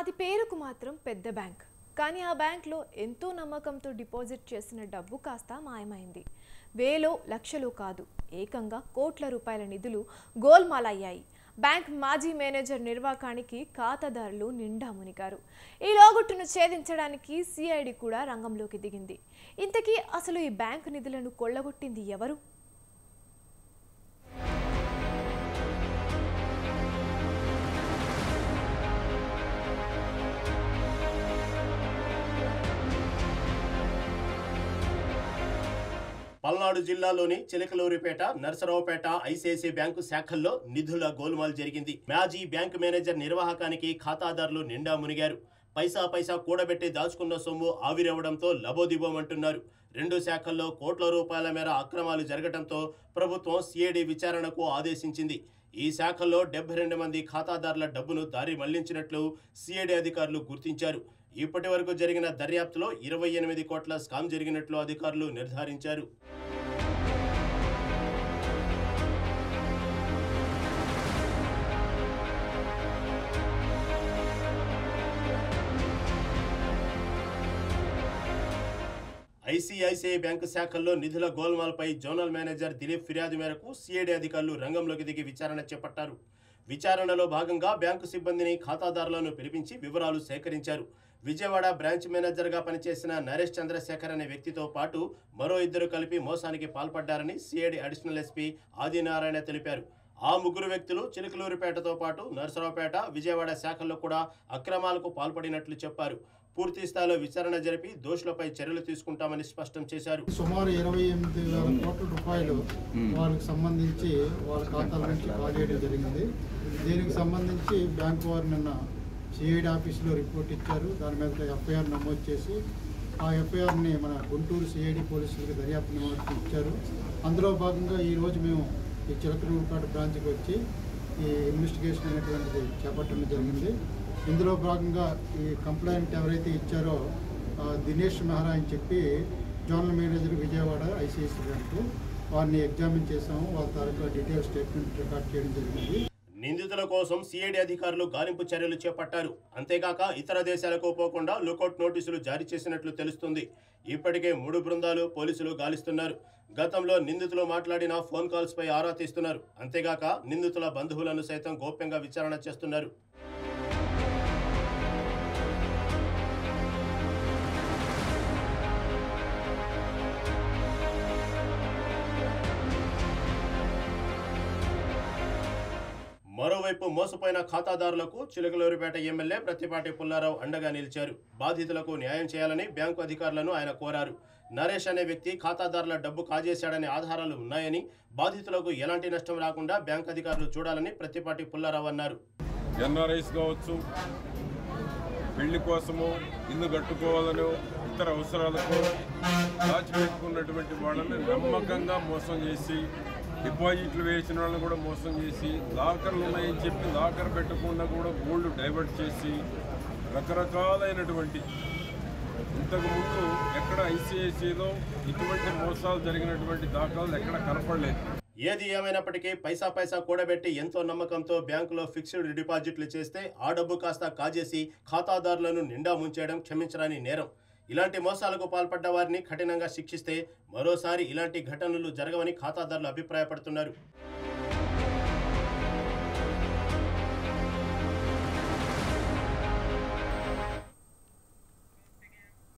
అది పేరుకు మాత్రం పెద్ద బ్యాంక్ కానీ ఆ బ్యాంక్లో ఎంతో నమ్మకంతో డిపాజిట్ చేసిన డబ్బు కాస్త మాయమైంది వేలో లక్షలు కాదు ఏకంగా కోట్ల రూపాయల నిధులు గోల్మాలయ్యాయి బ్యాంక్ మాజీ మేనేజర్ నిర్వాకానికి ఖాతాదారులు నిండా మునిగారు ఈ లోగుట్టును ఛేదించడానికి సిఐడి కూడా రంగంలోకి దిగింది ఇంతకీ అసలు ఈ బ్యాంకు నిధులను కొల్లగొట్టింది ఎవరు పల్నాడు జిల్లాలోని చిలకలూరిపేట నరసరావుపేట ఐసిఐసిఐ బ్యాంకు శాఖల్లో నిధుల గోల్మాల్ జరిగింది మాజీ బ్యాంకు మేనేజర్ నిర్వాహకానికి ఖాతాదారులు నిండా మునిగారు పైసా పైసా కూడబెట్టి దాచుకున్న సొమ్ము ఆవిరవడంతో లబోదిబోమంటున్నారు రెండు శాఖల్లో కోట్ల రూపాయల మేర అక్రమాలు జరగడంతో ప్రభుత్వం సిఐడి విచారణకు ఆదేశించింది ఈ శాఖల్లో డెబ్బై రెండు మంది ఖాతాదారుల డబ్బును దారి మళ్లించినట్లు సిఐడి అధికారులు గుర్తించారు ఇప్పటి వరకు జరిగిన దర్యాప్తులో ఇరవై ఎనిమిది కోట్ల స్కామ్ జరిగినట్లు అధికారులు నిర్ధారించారు ఐసిఐసిఐ బ్యాంకు శాఖల్లో నిధుల గోల్మాల్పై జోనల్ మేనేజర్ దిలీప్ ఫిర్యాదు మేరకు సిఐడి అధికారులు రంగంలోకి దిగి విచారణ చేపట్టారు విచారణలో భాగంగా బ్యాంకు సిబ్బందిని ఖాతాదారులను పిలిపించి వివరాలు సేకరించారు విజయవాడ బ్రాంచ్ మేనేజర్గా పనిచేసిన నరేష్ చంద్రశేఖర్ అనే వ్యక్తితో పాటు మరో ఇద్దరు కలిపి మోసానికి పాల్పడ్డారని సిఐడి అడిషనల్ ఎస్పీ ఆదినారాయణ తెలిపారు ఆ ముగ్గురు వ్యక్తులు చిలుకలూరిపేటతో పాటు నరసరావుపేట విజయవాడ శాఖల్లో కూడా అక్రమాలకు పాల్పడినట్లు చెప్పారు పూర్తి స్థాయిలో విచారణ జరిపి దోషులపై చర్యలు తీసుకుంటామని స్పష్టం చేశారు సుమారు ఇరవై ఎనిమిది వేల కోట్ల రూపాయలు వాళ్ళకి సంబంధించి వాళ్ళ ఖాతాల నుంచి కాల్ చేయడం జరిగింది దీనికి సంబంధించి బ్యాంకు వారు నిన్న సిఐడి ఆఫీసులో రిపోర్ట్ ఇచ్చారు దాని మీద ఎఫ్ఐఆర్ నమోదు చేసి ఆ ఎఫ్ఐఆర్ని మన గుంటూరు సిఐడి పోలీసులకు దర్యాప్తు నిమిత్తం ఇచ్చారు అందులో భాగంగా ఈరోజు మేము ఈ చిలకలూరుపేట బ్రాంచ్కి వచ్చి ఈ ఇన్వెస్టిగేషన్ అనేటువంటిది చేపట్టడం జరిగింది ఇందులో భాగంగా ఈ కంప్లైంట్ ఎవరైతే ఇచ్చారో ఆ, దినేష్ మెహ్రా అని చెప్పి zonal manager Vijayawada ICICI bank వారిని ఎగ్జామిన్ చేసాము వాళ్ళ తాలూకా డీటెయిల్ స్టేట్మెంట్ రికార్డ్ చేయడం జరిగింది నిందితుల కోసం సిఐడి అధికారులు గాలింపు చర్యలు చేపట్టారు అంతేకాక ఇతర దేశాలకు పోకుండా లుకౌట్ నోటీసులు జారీ చేసినట్లు తెలుస్తుంది ఇప్పటికే మూడు బృందాలు పోలీసులు గాలిస్తున్నారు గతంలో నిందితులు మాట్లాడిన ఫోన్ కాల్స్ పై ఆరా తీస్తున్నారు అంతేగాక నిందితుల బంధువులను సైతం గోప్యంగా విచారణ చేస్తున్నారు మరోవైపు మోసపోయిన ఖాతాదారులకు చిలకలూరిపేట ఎమ్మెల్యే ప్రతిపాటి పుల్లారావు అండగా నిలిచారు బాధితులకు న్యాయం చేయాలని బ్యాంకు అధికారులను ఆయన కోరారు నరేష్ అనే వ్యక్తి ఖాతాదారుల డబ్బు కాజేశాడనే ఆధారాలు ఉన్నాయని బాధితులకు ఎలాంటి నష్టం రాకుండా బ్యాంకు అధికారులు చూడాలని ప్రతిపాటి పుల్లారావు అన్నారు ఎన్ఆర్ఐస్ కావచ్చు పెళ్లి కోసము ఇల్లు కట్టుకోవాలనో ఇతర అవసరాలకు దాచిపెట్టుకున్నటువంటి వాళ్ళని నమ్మకంగా మోసం చేసి డిపాజిట్లు వేసిన వాళ్ళని కూడా మోసం చేసి లాకర్లు ఉన్నాయని చెప్పి లాకర్ పెట్టకుండా కూడా గోల్డ్ డైవర్ట్ చేసి రకరకాలైనటువంటి ఇంతకుముందు ఎక్కడ ఐసిఐసిలో ఇటువంటి మోసాలు జరిగినటువంటి దాఖలాలు ఎక్కడ కనపడలేదు ఏది ఏమైనప్పటికీ పైసా పైసా కూడబెట్టి ఎంతో నమ్మకంతో బ్యాంకులో ఫిక్స్డ్ డిపాజిట్లు చేస్తే ఆ డబ్బు కాస్త కాజేసి ఖాతాదారులను నిండా ముంచేయడం క్షమించరాని నేరం ఇలాంటి మోసాలకు పాల్పడ్డ వారిని కఠినంగా శిక్షిస్తే మరోసారి ఇలాంటి ఘటనలు జరగవని ఖాతాదారులు అభిప్రాయపడుతున్నారు